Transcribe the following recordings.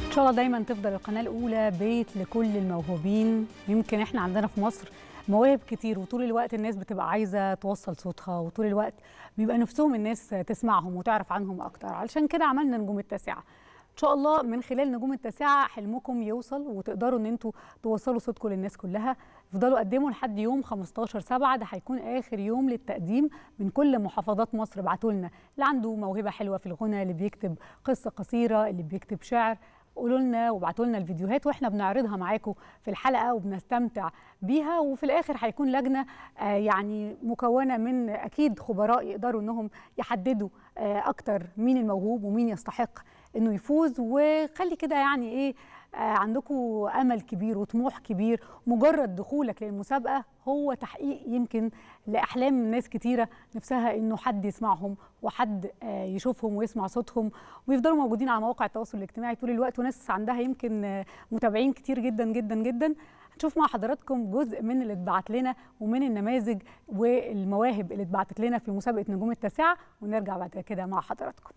ان شاء الله دايما تفضل القناه الاولى بيت لكل الموهوبين يمكن احنا عندنا في مصر مواهب كتير وطول الوقت الناس بتبقى عايزه توصل صوتها وطول الوقت بيبقى نفسهم الناس تسمعهم وتعرف عنهم اكتر علشان كده عملنا نجوم التاسعه ان شاء الله من خلال نجوم التاسعه حلمكم يوصل وتقدروا ان انتوا توصلوا صوتكم للناس كلها افضلوا قدموا لحد يوم 15 7 ده هيكون اخر يوم للتقديم من كل محافظات مصر ابعتوا لنا اللي عنده موهبه حلوه في الغنى اللي بيكتب قصه قصيره اللي بيكتب شعر قولوا لنا وابعتوا لنا الفيديوهات واحنا بنعرضها معاكم في الحلقه وبنستمتع بيها وفي الاخر هيكون لجنه آه يعني مكونه من اكيد خبراء يقدروا انهم يحددوا آه اكتر مين الموهوب ومين يستحق انه يفوز وخلي كده يعني ايه آه عندكم امل كبير وطموح كبير مجرد دخولك للمسابقه هو تحقيق يمكن لاحلام ناس كتيره نفسها انه حد يسمعهم وحد آه يشوفهم ويسمع صوتهم ويفضلوا موجودين على مواقع التواصل الاجتماعي طول الوقت وناس عندها يمكن آه متابعين كتير جدا جدا جدا هنشوف مع حضراتكم جزء من اللي اتبعت لنا ومن النماذج والمواهب اللي اتبعتت لنا في مسابقه نجوم التاسعه ونرجع بعد كده مع حضراتكم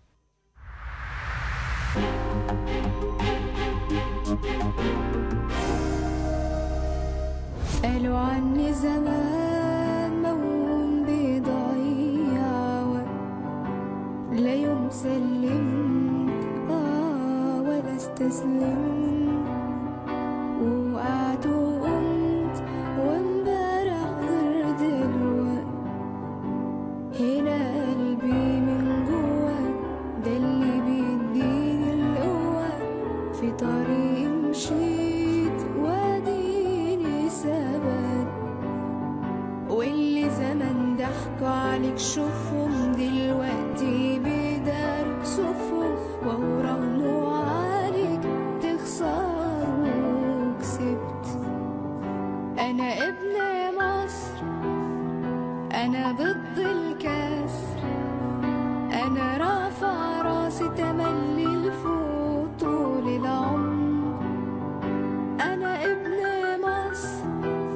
قالوا عني زمان موهوم بيضيع وقت لا يوم سلمت آه ولا استسلمت وقعت وقمت وامبارح غير دلوقت هنا قلبي من جوا ده اللي بيديني القوة في طريق مشيت واديني ثبات واللي زمان ضحكوا عليك شوفهم دلوقتي بيداروا كسوفهم وهو رهنوا عليك تخسر وكسبت انا ابن مصر انا ضد الكسر انا رافع راسي تملي لفوق طول العمر انا ابن مصر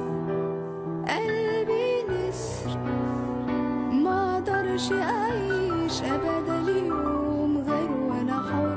قلبي نسر ما اقدرش اعيش ابدا اليوم غير وانا حر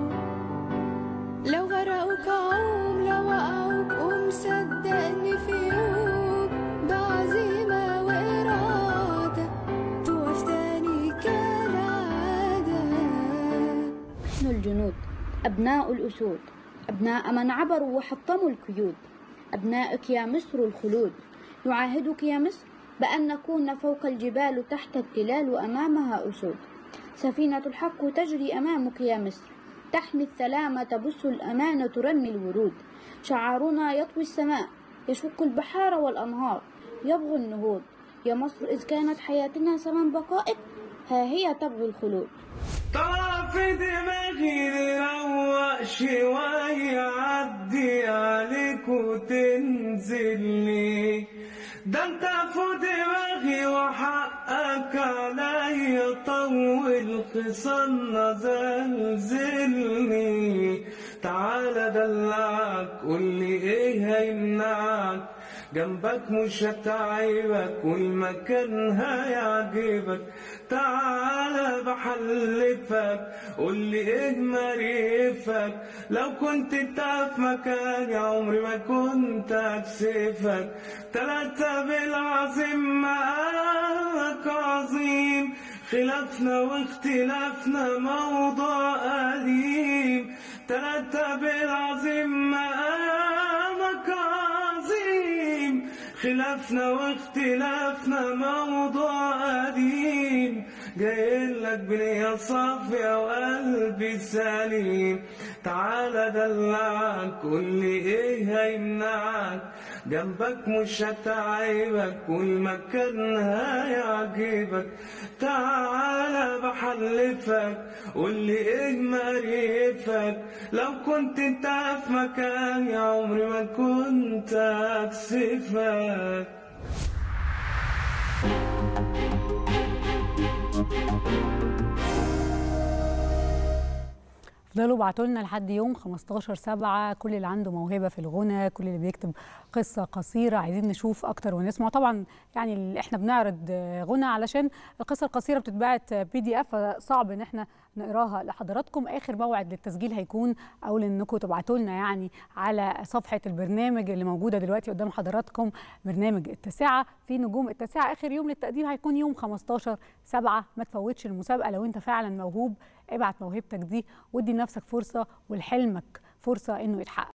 لو غرقوك عوم لو وقعوك قوم صدقني في يوم بعزيمة وإرادة تقف تاني كالعادة نحن الجنود أبناء الأسود أبناء من عبروا وحطموا القيود أبنائك يا مصر الخلود نعاهدك يا مصر بأن نكون فوق الجبال تحت التلال وأمامها أسود سفينة الحق تجري أمامك يا مصر تحمي السلام تبث الأمان ترمي الورود شعارنا يطوي السماء يشق البحار والأنهار يبغي النهوض يا مصر إذ كانت حياتنا ثمن بقائك ها هي تبغي الخلود طلع في دماغي نروق شوية عدي عليك وتنزل لي ده انت في دماغي وحقك عليا طول خصامنا زلزلني تعالى دلعك قولي ايه هيمنعك جنبك مش هتعيبك والمكان هيعجبك تعالى بحلفك قولي ايه مريفك لو كنت انت في مكاني عمري ما كنت اكسفك تلاتة بالعظيم مقامك عظيم خلافنا واختلافنا موضوع قديم تلاتة بالعظيم مقامك عظيم خلافنا واختلافنا موضوع قديم جايلك بنية صافية وقلبي سليم تعالى دلعك قولي ايه هيمنعك جنبك مش هتعيبك والمكان هيعجبك تعالى بحلفك قولي ايه مريفك لو كنت انت في مكاني عمري ما كنت اكسفك افضلوا ابعتوا لنا لحد يوم 15 7 كل اللي عنده موهبه في الغنى كل اللي بيكتب قصه قصيره عايزين نشوف اكتر ونسمع طبعا يعني احنا بنعرض غنى علشان القصه القصيره بتتبعت بي دي اف فصعب ان احنا نقراها لحضراتكم اخر موعد للتسجيل هيكون او انكم تبعتوا لنا يعني على صفحه البرنامج اللي موجوده دلوقتي قدام حضراتكم برنامج التاسعه في نجوم التاسعه اخر يوم للتقديم هيكون يوم 15 7 ما تفوتش المسابقه لو انت فعلا موهوب ابعت موهبتك دي وادي لنفسك فرصه ولحلمك فرصه انه يتحقق